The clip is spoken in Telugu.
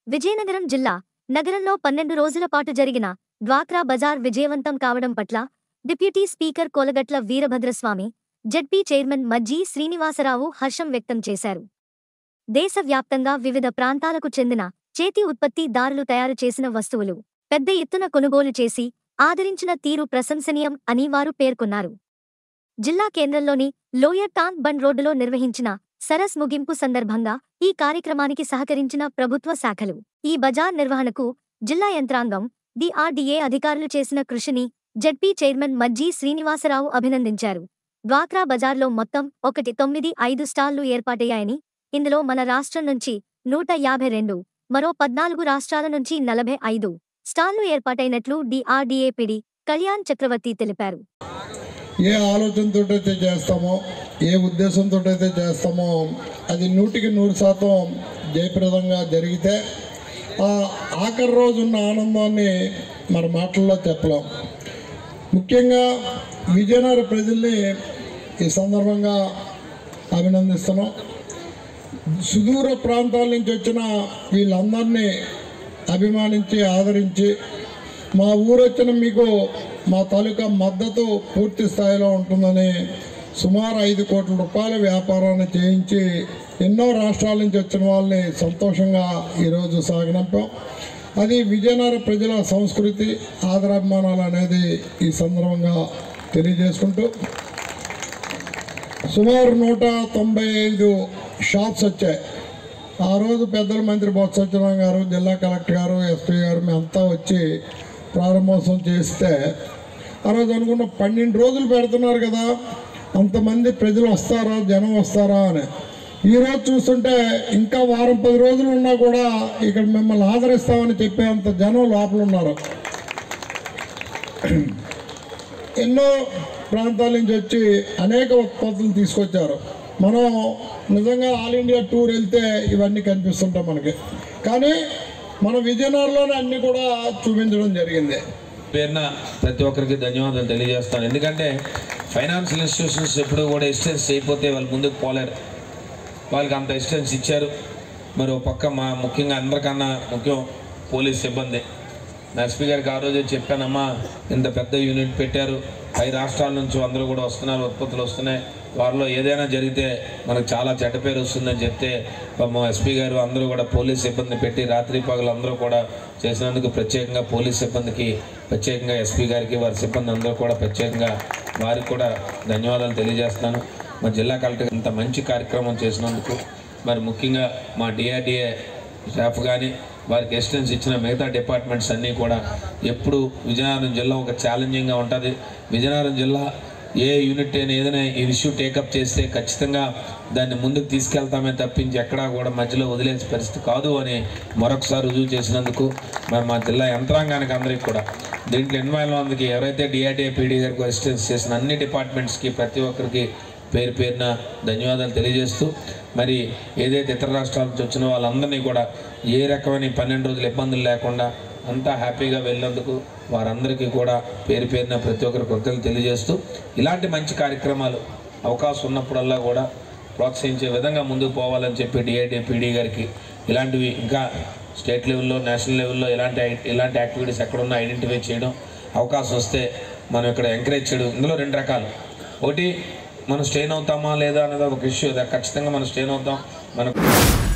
విజయనగరం జిల్లా నగరంలో పన్నెండు రోజుల పాటు జరిగిన డ్వాక్రా బజార్ విజయవంతం కావడం పట్ల deputy speaker Kolagatla Veerabhadraswamy ZP chairman Majji Srinivasarao హర్షం వ్యక్తం చేశారు దేశవ్యాప్తంగా వివిధ ప్రాంతాలకు చెందిన చేతి ఉత్పత్తిదారులు తయారు చేసిన వస్తువులు పెద్ద ఎత్తున కొనుగోలు చేసి ఆదరించిన తీరు ప్రశంసనీయం అని వారు పేర్కొన్నారు జిల్లా కేంద్రంలోని లోయర్ టాంక్ బండ్ రోడ్డులో నిర్వహించిన సరస్ ముగింపు సందర్భంగా ఈ కార్యక్రమానికి సహకరించిన ప్రభుత్వ శాఖలు ఈ బజార్ నిర్వహణకు జిల్లా యంత్రాంగం డిఆర్డీఏ అధికారులు చేసిన కృషిని జడ్పీ చైర్మన్ మజ్జీ శ్రీనివాసరావు అభినందించారు డ్వాక్రా బజార్లో మొత్తం ఒకటి తొమ్మిది ఐదు స్టాళ్లు ఏర్పాటయ్యాయని ఇందులో మన రాష్ట్రం నుంచి నూట యాభై రెండు మరో పద్నాలుగు రాష్ట్రాల నుంచి నలభై ఐదు స్టాళ్లు ఏర్పాటైనట్లు డిఆర్డీఏ పిడి కళ్యాణ్ చక్రవర్తి తెలిపారు ఏ ఆలోచనతో అయితే చేస్తామో ఏ ఉద్దేశంతో అయితే చేస్తామో అది నూటికి నూరు శాతం జయప్రదంగా జరిగితే ఆ ఆఖరి రోజు ఉన్న ఆనందాన్ని మన మాటల్లో చెప్పలేం ముఖ్యంగా విజయనగర ప్రజల్ని ఈ సందర్భంగా అభినందిస్తున్నాం సుదూర ప్రాంతాల నుంచి వచ్చిన వీళ్ళందరినీ అభిమానించి ఆదరించి మా ఊరు వచ్చిన మీకు మా తాలూకా మద్దతు పూర్తి స్థాయిలో ఉంటుందని సుమారు ఐదు కోట్ల రూపాయల వ్యాపారాన్ని చేయించి ఎన్నో రాష్ట్రాల నుంచి వచ్చిన వాళ్ళని సంతోషంగా ఈరోజు సాగనంపాం అది విజయనగర ప్రజల సంస్కృతి ఆదరాభిమానాలు అనేది ఈ సందర్భంగా తెలియజేసుకుంటూ సుమారు నూట తొంభై ఐదు షాప్స్ వచ్చాయి ఆ రోజు పెద్దల మంత్రి బొత్స సత్యనారాయణ గారు జిల్లా కలెక్టర్ గారు ఎస్పీ గారు మేమంతా వచ్చి ప్రారంభోత్సవం చేస్తే ఆ రోజు అనుకున్న పన్నెండు రోజులు పెడుతున్నారు కదా అంతమంది ప్రజలు వస్తారా జనం వస్తారా అని ఈరోజు చూస్తుంటే ఇంకా వారం పది రోజులు ఉన్నా కూడా ఇక్కడ మిమ్మల్ని ఆదరిస్తామని చెప్పేంత జనం లోపల ఉన్నారు ఎన్నో ప్రాంతాల నుంచి వచ్చి అనేక ఉత్పత్తులు తీసుకొచ్చారు మనం నిజంగా ఆల్ ఇండియా టూర్ వెళ్తే ఇవన్నీ కనిపిస్తుంటాయి మనకి కానీ మన విజయనగరంలోనే అన్నీ కూడా చూపించడం జరిగింది పేరున ప్రతి ఒక్కరికి ధన్యవాదాలు తెలియజేస్తాను ఎందుకంటే ఫైనాన్షియల్ ఇన్స్టిట్యూషన్స్ ఎప్పుడు కూడా ఎస్టెన్స్ అయిపోతే వాళ్ళు ముందుకు పోలేరు వాళ్ళకి అంత ఎస్టెన్స్ ఇచ్చారు మరి ఒక పక్క మా ముఖ్యంగా అందరికన్నా ముఖ్యం పోలీస్ సిబ్బంది నా ఎస్పీ గారికి ఆ రోజే చెప్పానమ్మా ఇంత పెద్ద యూనిట్ పెట్టారు ఐదు రాష్ట్రాల నుంచి అందరూ కూడా వస్తున్నారు ఉత్పత్తులు వస్తున్నాయి వారిలో ఏదైనా జరిగితే మనకు చాలా చెడ్డ పేరు వస్తుందని చెప్తే మా ఎస్పీ గారు అందరూ కూడా పోలీస్ సిబ్బంది పెట్టి రాత్రి పగలు అందరూ కూడా చేసినందుకు ప్రత్యేకంగా పోలీస్ సిబ్బందికి ప్రత్యేకంగా ఎస్పీ గారికి వారి సిబ్బంది అందరూ కూడా ప్రత్యేకంగా వారికి కూడా ధన్యవాదాలు తెలియజేస్తున్నాను మా జిల్లా కలెక్టర్ ఇంత మంచి కార్యక్రమం చేసినందుకు మరి ముఖ్యంగా మా డిఆర్డిఏ స్టాఫ్ కానీ వారికి ఎస్టెన్స్ ఇచ్చిన మిగతా డిపార్ట్మెంట్స్ అన్నీ కూడా ఎప్పుడు విజయనగరం జిల్లా ఒక ఛాలెంజింగ్గా ఉంటుంది విజయనగరం జిల్లా ఏ యూనిట్ అయినా ఏదైనా ఈ ఇష్యూ టేకప్ చేస్తే ఖచ్చితంగా దాన్ని ముందుకు తీసుకెళ్తామే తప్పించి ఎక్కడా కూడా మధ్యలో వదిలేసే పరిస్థితి కాదు అని మరొకసారి రుజువు చేసినందుకు మరి మా జిల్లా యంత్రాంగానికి అందరికీ కూడా దీంట్లో ఇన్వాల్వ్ అందుకు ఎవరైతే డిఆర్డీఏ పీడీ గారికి అసిస్టెన్స్ చేసిన అన్ని డిపార్ట్మెంట్స్కి ప్రతి ఒక్కరికి పేరు పేరున ధన్యవాదాలు తెలియజేస్తూ మరి ఏదైతే ఇతర రాష్ట్రాల నుంచి వచ్చిన వాళ్ళందరినీ కూడా ఏ రకమైన ఈ పన్నెండు రోజులు ఇబ్బందులు లేకుండా అంతా హ్యాపీగా వెళ్ళినందుకు వారందరికీ కూడా పేరు పేరున ప్రతి ఒక్కరి కృతజ్ఞతలు తెలియజేస్తూ ఇలాంటి మంచి కార్యక్రమాలు అవకాశం ఉన్నప్పుడల్లా కూడా ప్రోత్సహించే విధంగా ముందుకు పోవాలని చెప్పి డిఐడి పీడీ గారికి ఇలాంటివి ఇంకా స్టేట్ లెవెల్లో నేషనల్ లెవెల్లో ఇలాంటి ఐ- ఇలాంటి యాక్టివిటీస్ ఎక్కడున్నా ఐడెంటిఫై చేయడం అవకాశం వస్తే మనం ఇక్కడ ఎంకరేజ్ చేయడం ఇందులో రెండు రకాలు ఒకటి మనం స్టెయిన్ అవుతామా లేదా అనేది ఒక ఇష్యూ ఖచ్చితంగా మనం స్టెయిన్ అవుతాం మనకు